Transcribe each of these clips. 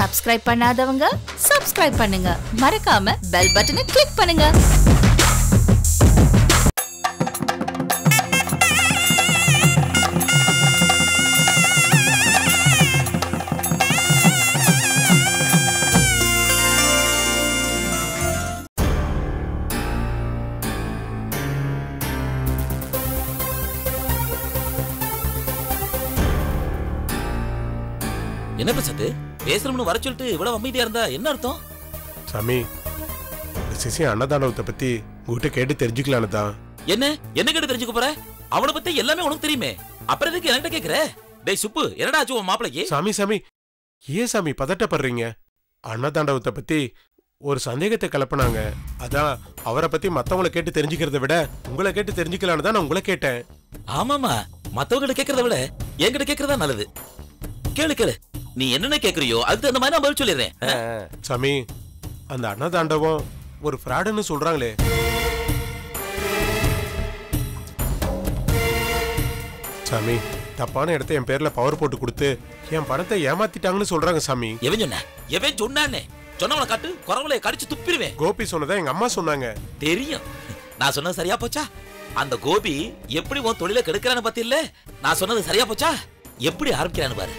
Subscribe பண்ணாதவங்க subscribe பண்ணுங்க மறக்காம பெல் பட்டனை கிளிக் பண்ணுங்க என்ன பிரசாத் பேசுறோம்னு வர சொல்லிட்டு இவ்வளவு அமைதியா இருந்தா என்ன அர்த்தம் சாமி இந்த சிசி அன்னதானவத்தை பத்தி உங்ககிட்ட கேட்டு தெரிஞ்சுக்கலான்னு தான் என்ன என்ன கேட்டு தெரிஞ்சுக்க போற அவனை பத்தி எல்லாமே உனக்கு தெரியுமே அப்புறம் எதுக்கு என்கிட்ட கேக்குற டேய் சுப்பு என்னடா ஆச்சு உன் மாப்பிளைக்கு சாமி சாமி ஏன் சாமி பதட்டப்படுறீங்க அன்னதாண்டவத்தை பத்தி ஒரு சந்தேகத்தை கிளப்புனாங்க அதான் அவரை பத்தி மத்தவங்கள கேட்டு தெரிஞ்சுக்கிறத விட உங்களை கேட்டு தெரிஞ்சுக்கலான்னு தான் நான் உங்களை கேட்டேன் ஆமாமா மத்தவங்க கேக்குறத விட என்கிட்ட கேக்குறதா நல்லது கேளு கேளு நீ என்னென்ன கேக்குறியோ அதுக்கு தகுந்த மாதிரி நான் பதில் சொல்லிடுறேன் சாமி அந்த அன்னதாண்டவம் ஒரு ஃப்ராடுன்னு சொல்றாங்களே சாமி தப்பான இடத்த என் பேர்ல பவர் போட்டு கொடுத்து என் பணத்தை ஏமாத்திட்டாங்கன்னு சொல்றாங்க சாமி எவன் சொன்ன எவன் சொன்னானே சொன்னவனை காட்டு குறவலை கடிச்சு துப்பிடுவேன் கோபி சொன்னதை எங்க அம்மா சொன்னாங்க தெரியும் நான் சொன்னது சரியா போச்சா அந்த கோபி எப்படி உன் தொழில கெடுக்கிறான்னு பத்தி இல்ல நான் சொன்னது சரியா போச்சா எப்படி ஆரம்பிக்கிறான்னு பாரு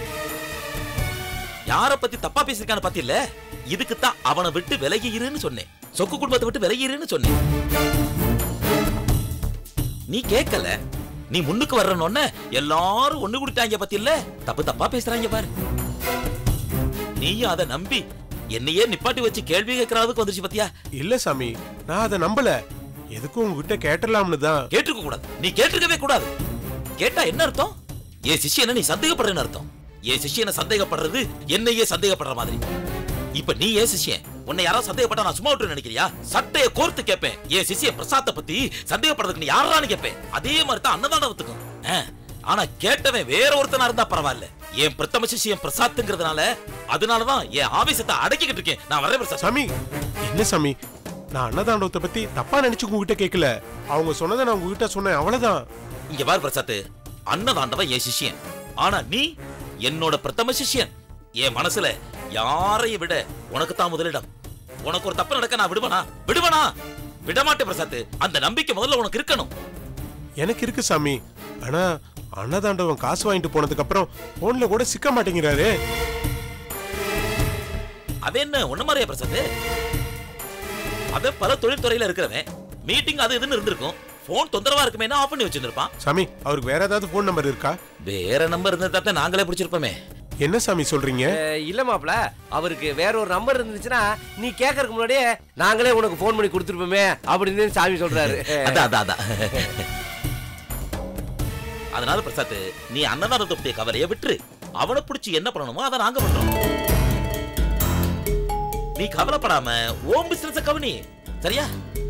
யார பத்தி தப்பா பேசிருக்கான்னு பத்தி இல்ல இதுக்கு தான் அவனை விட்டு விலகி இருன்னு சொன்னேன் சொக்கு குடும்பத்தை விட்டு விலகி இருன்னு சொன்னேன் நீ கேட்கல நீ முன்னுக்கு வர்றனொன்ன எல்லாரும் ஒண்ணு கொடுத்தாங்க பத்தி இல்ல தப்பு தப்பா பேசுறாங்க பாரு நீயும் அதை நம்பி என்னையே நிப்பாட்டி வச்சு கேள்வி கேட்கறதுக்கு வந்துருச்சு பத்தியா இல்ல சாமி நான் அதை நம்பல எதுக்கும் உங்ககிட்ட கேட்டலாம்னு தான் கேட்டிருக்க கூடாது நீ கேட்டிருக்கவே கூடாது கேட்டா என்ன அர்த்தம் என் சிஷ்யனை நீ சந்தேகப்படுறேன்னு அர்த்தம் என் சிஷ்யனை சந்தேகப்படுறது என்னையே சந்தேகப்படுற மாதிரி இப்ப நீ ஏன் சிஷ்யன் உன்னை யாராவது சந்தேகப்பட்டா நான் சும்மா விட்டு நினைக்கிறியா சட்டைய கோர்த்து கேட்பேன் என் சிஷ்யன் பிரசாத்தை பத்தி சந்தேகப்படுறதுக்கு நீ யாரான்னு கேட்பேன் அதே மாதிரி தான் அன்னதானத்துக்கும் ஆ, ஆனா கேட்டவன் வேற ஒருத்தனா இருந்தா பரவாயில்ல என் பிரதம சிஷ்யன் பிரசாத்துங்கிறதுனால அதனாலதான் என் ஆவேசத்தை அடக்கிக்கிட்டு இருக்கேன் நான் வரேன் பிரசாத் சாமி என்ன சாமி நான் அன்னதாண்டவத்தை பத்தி தப்பா நினைச்சு உங்ககிட்ட கேட்கல அவங்க சொன்னதை நான் உங்ககிட்ட சொன்னேன் அவ்வளவுதான் இங்க பாரு பிரசாத் அன்னதாண்டவன் என் சிஷ்யன் ஆனா நீ என்னோட பிரதம சிஷ்யன் என் மனசுல யாரையும் விட உனக்கு தான் முதலிடம் உனக்கு ஒரு தப்பு நடக்க நான் விடுவனா விடுவனா விடமாட்டேன் பிரசாத் அந்த நம்பிக்கை முதல்ல உனக்கு இருக்கணும் எனக்கு இருக்கு சாமி ஆனா அன்னதாண்டவன் காசு வாங்கிட்டு போனதுக்கு அப்புறம் போன்ல கூட சிக்க மாட்டேங்கிறாரு அவன் என்ன உன்ன மாதிரியா பிரசாத் அவன் பல தொழில்துறையில இருக்கிறவன் மீட்டிங் அது இதுன்னு இருந்திருக்கும் போன் தொந்தரவா இருக்குமே ஆஃப் பண்ணி வச்சிருந்திருப்பான் சாமி அவருக்கு வேற ஏதாவது போன் நம்பர் இருக்கா வேற நம்பர் இருந்தா தான் நாங்களே பிடிச்சிருப்போமே என்ன சாமி சொல்றீங்க அஹ், இல்ல மாப்ள அவருக்கு வேற ஒரு நம்பர் இருந்துச்சுன்னா நீ கேட்கறதுக்கு முன்னாடியே நாங்களே உனக்கு ஃபோன் பண்ணி கொடுத்துருப்போமே அப்படின்னு சாமி சொல்றாரு அதான் அதான் அதான் அதனால பிரசாத் நீ அன்னதானத்தை பத்திய கவலையை விட்டுரு அவனை பிடிச்சி என்ன பண்ணணுமோ அதை நாங்க பண்றோம் நீ கவலைப்படாம ஓம் பிசினஸ் கவனி சரியா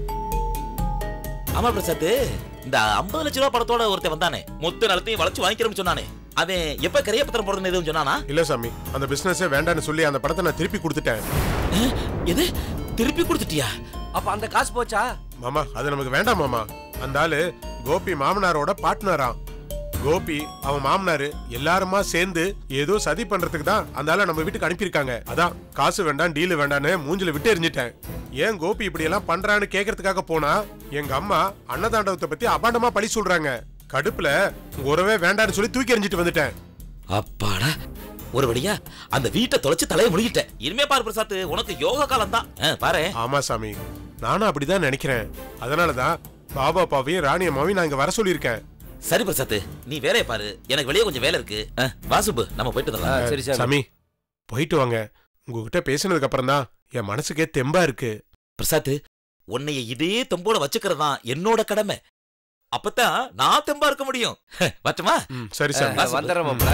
ஆமா பிரசாத் இந்த 50 லட்ச ரூபாய் படத்தோட ஒருத்தன் வந்தானே மொத்த நிலத்தையும் வளைச்சு வாங்கிக்கிறோம்னு சொன்னானே அவன் எப்ப கரிய பத்திரம் போடுறதுன்னு எதுவும் சொன்னானா இல்ல சாமி அந்த பிசினஸே வேண்டான்னு சொல்லி அந்த படத்தை நான் திருப்பி கொடுத்துட்டேன் அஹ், எது திருப்பி கொடுத்துட்டியா அப்ப அந்த காசு போச்சா மாமா அது நமக்கு வேண்டாம் மாமா அந்த ஆளு கோபி மாமனாரோட பார்ட்னராம் கோபி அவன் மாமனாரு எல்லாருமா சேர்ந்து ஏதோ சதி பண்றதுக்கு தான் அந்த ஆளை நம்ம வீட்டுக்கு அனுப்பியிருக்காங்க அதான் காசு வேண்டாம் டீலு வேண்டான்னு மூஞ்சில விட்டு எரிஞ்சிட்டேன் ஏன் கோபி இப்படி எல்லாம் பண்றான்னு கேக்குறதுக்காக போனா எங்க அம்மா அன்னதாண்டவத்தை பத்தி அபாண்டமா பழி சொல்றாங்க கடுப்புல உங்க உறவே வேண்டான்னு சொல்லி தூக்கி எறிஞ்சிட்டு வந்துட்டேன் அப்பாடா ஒரு வழியா அந்த வீட்டை தொலைச்சு தலையை முடிக்கிட்டேன் இனிமே பாரு பிரசாத் உனக்கு யோக காலம் தான் பாரு ஆமா சாமி நானும் அப்படிதான் நினைக்கிறேன் அதனாலதான் பாபா பாவையும் ராணி அம்மாவையும் நான் இங்க வர சொல்லியிருக்கேன் சரி பிரசாத் நீ வேலையை பாரு எனக்கு வெளியே கொஞ்சம் வேலை இருக்கு அஹ், வா சுப்பு நம்ம போயிட்டு ஆ, வரலாம் சரி சாமி சாமி போயிட்டு வாங்க உங்ககிட்ட பேசினதுக்கு அப்புறம் தான் என் மனசுக்கே தெம்பா இருக்கு பிரசாத் உன்னைய இதே தெம்போட வச்சுக்கிறது தான் என்னோட கடமை அப்பதான் நான் தெம்பா இருக்க முடியும் வச்சுமா ம், சரி சாமி வா, சுப்பு. வந்துடுறேன் மாப்ள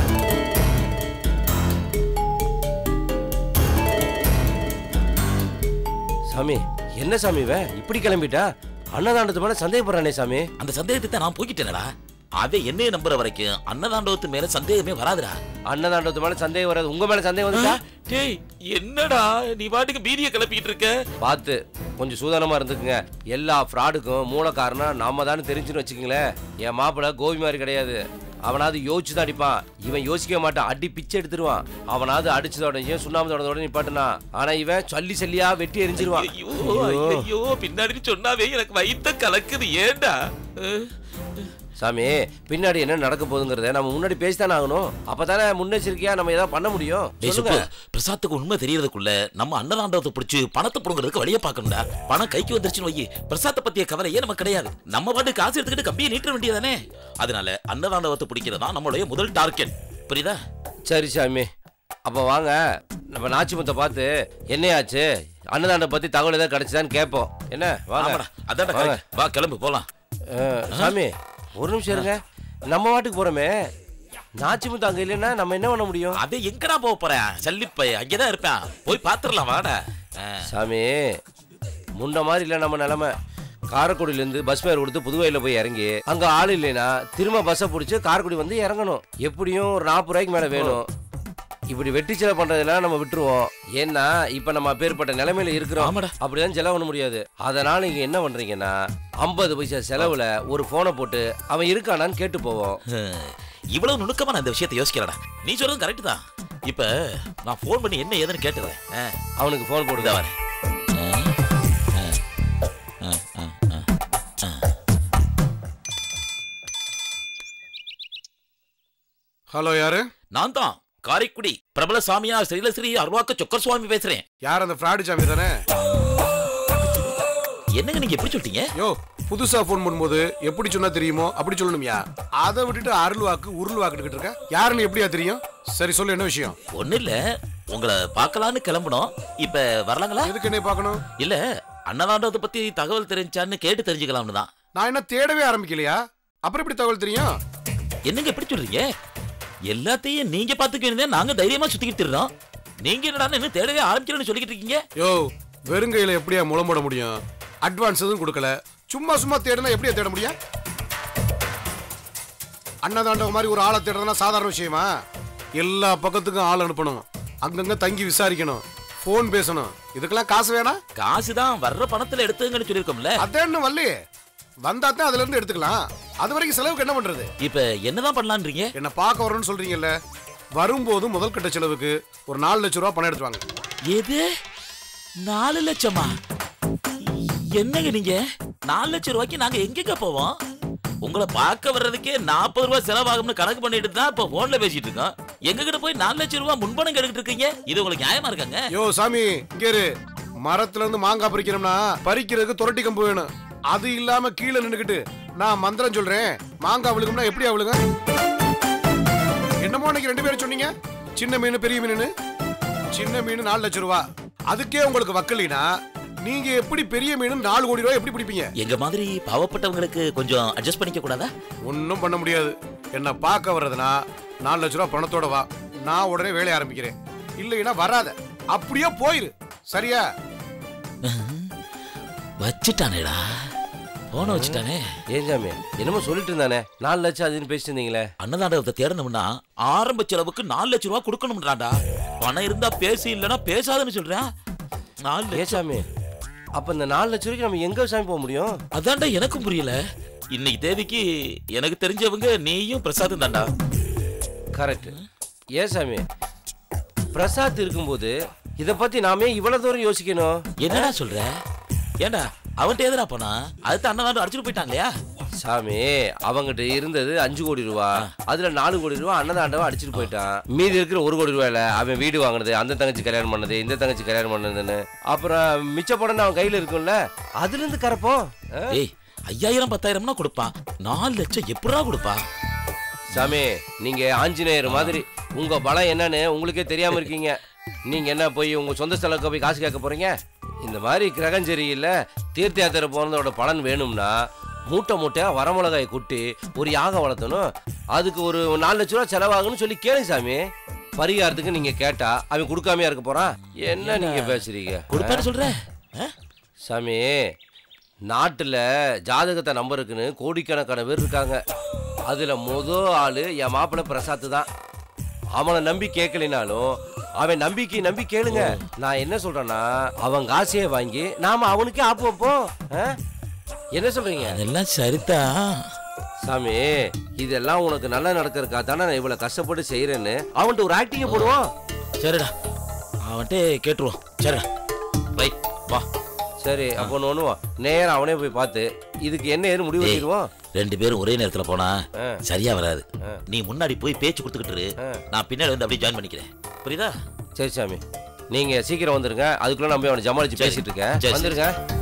சாமி என்ன சாமி இவன் இப்படி கிளம்பிட்டா அன்னதானத்து மேல சந்தேகப்படுறானே சாமி அந்த சந்தேகத்தை தான் நான் போய்கிட்டேனடா அவன் என்னைய நம்புற வரைக்கும் அன்னதாண்டவத்து மேல சந்தேகமே வராதுடா அன்னதானத்து மேல சந்தேகம் வராது உங்க மேல சந்தேகம் வந்துட்டா டேய் என்னடா நீ பாட்டுக்கு பீதிய கிளப்பிட்டு இருக்க பார்த்து கொஞ்சம் சூதானமா இருந்துக்குங்க எல்லா ஃப்ராடுக்கும் மூல காரணம் நாம தானே தெரிஞ்சுன்னு வச்சுக்கோங்களேன் என் மாப்பிள்ளை கோபி மாதிரி கிடையாது அவனாவது யோசிச்சு தான் அடிப்பான் இவன் யோசிக்க மாட்டான் அடி பிச்சை எடுத்துருவான் அவனாவது அடிச்சதோட ஏன் சுண்ணாம்பு தொடர்ந்தோட நிப்பாட்டுனா ஆனா இவன் சொல்லி சொல்லியா வெட்டி எரிஞ்சிருவான் ஐயோ ஐயோ பின்னாடி சொன்னாவே எனக்கு வயித்த கலக்குது ஏண்டா அஹ், சாமி பின்னாடி என்ன நடக்க போகுதுங்கிறத நம்ம முன்னாடி பேசித்தானே ஆகணும் அப்பதானே முன்னெச்சரிக்கையா நம்ம ஏதாவது பண்ண முடியும் டேய் சொல்லுங்க சுப்பு, பிரசாத்துக்கு உண்மை தெரியறதுக்குள்ள நம்ம அன்னதாண்டவத்தை பிடிச்சு பணத்தை புடுங்கிறதுக்கு வழியை பார்க்கணும்டா பணம் கைக்கு வந்துருச்சுன்னு வையி பிரசாத்தை பத்திய கவலையே நமக்கு கிடையாது நம்ம பாட்டு காசு எடுத்துக்கிட்டு கம்பியை நீட்ட வேண்டியதானே அதனால அன்னதாண்டவத்தை பிடிக்கிறதா நம்மளுடைய முதல் டார்கெட் புரியுதா சரி சாமி அப்ப வாங்க நம்ம நாச்சிமுத்தை பார்த்து என்னையாச்சு அன்னதாண்ட பத்தி தகவல் ஏதாவது கிடைச்சதான்னு கேட்போம் என்ன வாங்க ஆமாடா அதான்டா வாங்க. correct. வா கிளம்பு போலாம் அஹ், சாமி ஒரு நிமிஷம் இருங்க நம்ம வாட்டுக்கு போறோமே நாச்சிமுத்து அங்க இல்லைன்னா நம்ம என்ன பண்ண முடியும் அது எங்கடா போக போறேன் சல்லிப்பை அங்கேதான் இருப்பேன் போய் பாத்துரலாம் வாடா அஹ், சாமி முன்ன மாதிரி இல்லை நம்ம நிலமை காரைக்குடியிலேருந்து பஸ் ஃபேர் கொடுத்து புதுவையில் போய் இறங்கி அங்கே ஆள் இல்லைன்னா திரும்ப பஸ்ஸை பிடிச்சி காரைக்குடி வந்து இறங்கணும் எப்படியும் ஒரு நாற்பது ரூபாய்க்கு மேலே வேணும் இப்படி வெட்டி செலவு பண்றதெல்லாம் நம்ம விட்டுருவோம் ஏன்னா இப்ப நம்ம அப்பேற்பட்ட நிலைமையில இருக்கிறோம் ஆமாடா. அப்படிதான் செலவு பண்ண முடியாது அதனால நீங்க என்ன பண்றீங்கன்னா ஐம்பது பைசா செலவுல ஒரு போனை போட்டு அவன் இருக்கானான்னு கேட்டு போவோம் அஹ், இவ்வளவு நுணுக்கமா நான் இந்த விஷயத்தை யோசிக்கிறடா நீ சொல்றது கரெக்ட் தான் இப்ப நான் ஃபோன் பண்ணி என்ன ஏதுன்னு கேட்டுறேன் அஹ், அவனுக்கு போன் இதோ போடுதா வரேன் அஹ், அஹ், அஹ், அஹ், அஹ். ஹலோ யாரு நான் தான் காரைக்குடி பிரபல சாமியா ஸ்ரீலஸ்ரீ அருவாக்க சொக்கர் சுவாமி பேசுறேன் யார் அந்த ஃப்ராடு சாமி தானே என்னங்க நீங்க எப்படி சொல்லிட்டீங்க யோ புதுசா ஃபோன் பண்ணும்போது எப்படி சொன்னா தெரியுமோ அப்படி சொல்லணும்யா அதை விட்டுட்டு அருள் வாக்கு உருள் வாக்குக்கிட்டு இருக்க யாருன்னு எப்படியா தெரியும் சரி சொல்லு என்ன விஷயம் ஒண்ணு இல்ல உங்களை பார்க்கலான்னு கிளம்பணும் இப்ப வரலாங்களா எதுக்கு என்ன பார்க்கணும் இல்ல அன்னதாண்டவத்தை பத்தி தகவல் தெரிஞ்சான்னு கேட்டு தெரிஞ்சுக்கலாம்னு தான் நான் என்ன தேடவே ஆரம்பிக்கலையா அப்புறம் எப்படி தகவல் தெரியும் என்னங்க எப்படி சொல்றீங்க எல்லாத்தையும் நீங்க பாத்துக்க நாங்க தைரியமா சுத்திக்கிட்டு இருக்கோம் நீங்க என்னடா இன்னும் தேடவே ஆரம்பிக்கிறேன்னு சொல்லிக்கிட்டு இருக்கீங்க யோ வெறுங்கையில எப்படியா முளம் போட முடியும் அட்வான்ஸ் எதுவும் கொடுக்கல சும்மா சும்மா தேடினா எப்படியா தேட முடியும் அன்னதாண்டவ மாதிரி ஒரு ஆளை தேடுறதுனா சாதாரண விஷயமா எல்லா பக்கத்துக்கும் ஆள் அனுப்பணும் அங்கங்க தங்கி விசாரிக்கணும் ஃபோன் பேசணும் இதுக்கெல்லாம் காசு வேணா காசு தான் வர்ற பணத்துல எடுத்துங்கன்னு சொல்லியிருக்கோம்ல அதேன்னு வரலையே வந்தா தான் அதுல இருந்து எடுத்துக்கலாம் அது வரைக்கும் செலவுக்கு என்ன பண்றது இப்ப என்னதான் பண்ணலான்றீங்க என்ன பார்க்க வரணும்னு சொல்றீங்கல்ல வரும்போது முதல் கட்ட செலவுக்கு ஒரு நாலு லட்சம் ரூபா பணம் எடுத்து வாங்க எது நாலு லட்சமா என்னங்க நீங்க நாலு லட்சம் ரூபாய்க்கு நாங்க எங்கெங்க போவோம் உங்களை பார்க்க வர்றதுக்கே நாற்பது ரூபாய் செலவாகும்னு கணக்கு பண்ணிட்டு தான் இப்ப போன்ல பேசிட்டு இருக்கோம் எங்க கிட்ட போய் நாலு லட்சம் ரூபாய் முன்பணம் கேட்டுக்கிட்டு இருக்கீங்க இது உங்களுக்கு நியாயமா இருக்காங்க யோ சாமி இங்க இரு மரத்துல இருந்து மாங்காய் பறிக்கிறோம்னா பறிக்கிறதுக்கு துரட்டி கம்பு வேணும் அது இல்லாம கீழே நின்னுக்கிட்டு நான் மந்திரம் சொல்றேன் மாங்காய் விழுகும்னா எப்படி அவளுங்க என்னமோ அன்னைக்கு ரெண்டு பேரும் சொன்னீங்க சின்ன மீன் பெரிய மீன் சின்ன மீன் நாலு லட்சம் ரூபா அதுக்கே உங்களுக்கு வக்கலினா நீங்க எப்படி பெரிய மீன் நாலு கோடி ரூபாய் எப்படி பிடிப்பீங்க எங்க மாதிரி பாவப்பட்டவங்களுக்கு கொஞ்சம் அட்ஜஸ்ட் பண்ணிக்க கூடாதா ஒன்றும் பண்ண முடியாது என்ன பார்க்க வர்றதுனா நாலு லட்ச ரூபா பணத்தோட வா நான் உடனே வேலைய ஆரம்பிக்கிறேன் இல்லைன்னா வராத அப்படியே போயிரு சரியா வச்சுட்டானேடா போன வச்சுட்டானே ஏன் சாமி என்னமோ சொல்லிட்டு இருந்தானே நாலு லட்சம் அதுன்னு பேசிட்டு இருந்தீங்களே அன்னதாண்டவத்தை தேடணும்னா ஆரம்ப செலவுக்கு நாலு லட்சம் ரூபாய் கொடுக்கணும்டாடா பணம் இருந்தா பேசி இல்லைன்னா பேசாதன்னு சொல்றேன் நாலு ஏன் லட்சம் சாமி அப்ப இந்த நாலு லட்சம் வரைக்கும் நம்ம எங்க சாமி போக முடியும் அதான்டா எனக்கும் புரியல இன்னைக்கு தேதிக்கு எனக்கு தெரிஞ்சவங்க நீயும் பிரசாதும் தான்டா கரெக்ட் ஏன் சாமி பிரசாத் இருக்கும்போது இத பத்தி நாமே இவ்வளவு தூரம் யோசிக்கணும் என்னடா சொல்ற ஏன்டா அவன்கிட்ட எதிரா போனா அதுக்கு அண்ணன் அடிச்சுட்டு போயிட்டாங்களையா சாமி அவங்கிட்ட இருந்தது அஞ்சு கோடி ரூபா அதுல நாலு கோடி ரூபா அன்னதாண்டவன் அடிச்சிட்டு போயிட்டான் மீதி இருக்கிற ஒரு கோடி ரூபாயில அவன் வீடு வாங்கினது அந்த தங்கச்சி கல்யாணம் பண்ணது இந்த தங்கச்சி கல்யாணம் பண்ணதுன்னு அப்புறம் மிச்ச படம் அவன் கையில இருக்கும்ல அதுல இருந்து கரப்போம் ஆ? ஏய் ஐயாயிரம் பத்தாயிரம்னா கொடுப்பான் நாலு லட்சம் எப்படா கொடுப்பான் சாமி நீங்க ஆஞ்சநேயர் மாதிரி உங்க பலம் என்னன்னு உங்களுக்கே தெரியாம இருக்கீங்க நீங்க என்ன போய் உங்க சொந்த ஸ்தலத்துக்கு போய் காசு கேட்க போறீங்க இந்த மாதிரி கிரகம் சரியில்லை தீர்த்த யாத்திரை போனதோட பலன் வேணும்னா மூட்டை மூட்டையா வரமிளகாயை குட்டி ஒரு யாகம் வளர்த்தணும் அதுக்கு ஒரு நாலு லட்ச ரூபா செலவாகுன்னு சொல்லி கேளுங்க சாமி பரிகாரத்துக்கு நீங்க கேட்டா அவன் கொடுக்காமையா இருக்க போறான் என்ன நீங்க பேசுறீங்க கொடுப்பான்னு சொல்ற ஆ? சாமி நாட்டுல ஜாதகத்தை நம்பருக்குன்னு கோடிக்கணக்கான பேர் இருக்காங்க அதுல முத ஆளு என் மாப்பிள்ளை பிரசாத் தான் அவனை நம்பி கேட்கலினாலும் அவன் நம்பிக்கை நம்பி கேளுங்க நான் என்ன சொல்றேன்னா அவன் காசையே வாங்கி நாம அவனுக்கே ஆப்பு வைப்போம் ஆ? என்ன சொல்றீங்க அதெல்லாம் சரிதான் சாமி இதெல்லாம் உனக்கு நல்லா நடக்கிறக்கா தானே நான் இவ்வளவு கஷ்டப்பட்டு செய்யறேன்னு அவன்கிட்ட ஒரு ஆக்டிங்க போடுவான் சரிடா அவன்கிட்ட கேட்டுருவோம் சரிடா ரைட் வா சரி அப்போ ஒன்று ஒன்றுவான் நேரா அவனே போய் பார்த்து இதுக்கு என்ன ஏது முடிவு டேய். பண்ணிடுவான் ரெண்டு பேரும் ஒரே நேரத்துல போனா ஆ. சரியா வராது ஆ. நீ முன்னாடி போய் பேச்சு கொடுத்துக்கிட்டு இரு. ஆ. நான் பின்னாடி வந்து அப்படியே ஜாயின் பண்ணிக்கிறேன் புரியுதா சரி சாமி நீங்க சீக்கிரம் வந்துருங்க அதுக்குள்ள நான் போய் அவனை ஜமாளிச்சு சரி. பேசிட்டு இருக்கேன் சரி. வந்துருங்க